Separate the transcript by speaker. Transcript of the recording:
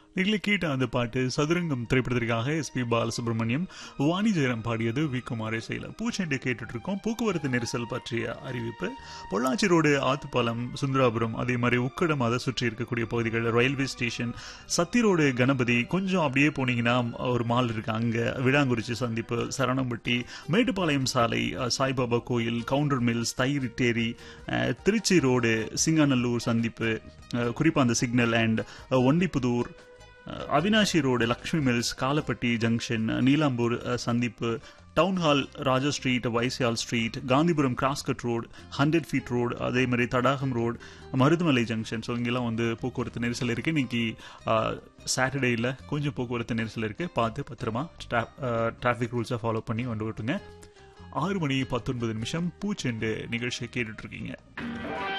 Speaker 1: நீங்களே கேட்ட அந்த பாட்டு சதுரங்கம் திரைப்படத்திற்காக எஸ்பி பாலசுப்ரமணியம் வாணி ஜெயராம் பாடியது வி குமார் இசையில் பூச்செண்டு கேட்டுட்டு இருக்கோம் போக்குவரத்து நெரிசல் பற்றிய அறிவிப்பு பொள்ளாச்சி ரோடு ஆத்துப்பாலம் சுந்தராபுரம் அதே மாதிரி உக்கடம் அதை சுற்றி இருக்கக்கூடிய பகுதிகள் railway station Sathy road Ganapathy கொஞ்சம் அப்படியே போனீங்கன்னா ஒரு மால் இருக்கு அங்க விடாங்குறிச்சி சந்திப்பு சரணம்பட்டி மேட்டுப்பாளையம் சாலை அஹ், சாய்பாபா கோயில் கவுண்டர் மில்ஸ் தைரிட்டேரி அஹ், திருச்சி ரோடு சிங்காநல்லூர் சந்திப்பு அஹ், குறிப்பா அந்த சிக்னல் அண்ட் ஒண்டிப்புதூர் அஹ், Avinashi road Lakshmi mills Kalapatti junction Neelambur அஹ், சந்திப்பு town hall Raja street Vysial street Gandhipuram crosscut road hundred feet road அதே மாதிரி Thadagam road Maruthamalai junction so இங்கெல்லாம் வந்து போக்குவரத்து நெரிசல் இருக்கு இன்னைக்கு சாட்டர்டேயில் கொஞ்சம் போக்குவரத்து நெரிசல் இருக்கு பார்த்து பத்திரமா டிராஃபிக் ரூல்ஸை ஃபாலோ பண்ணி கொண்டு விட்டுங்க ஆறு மணி பத்தொன்பது நிமிஷம் பூச்செண்டு நிகழ்ச்சியை கேட்டுட்டு இருக்கீங்க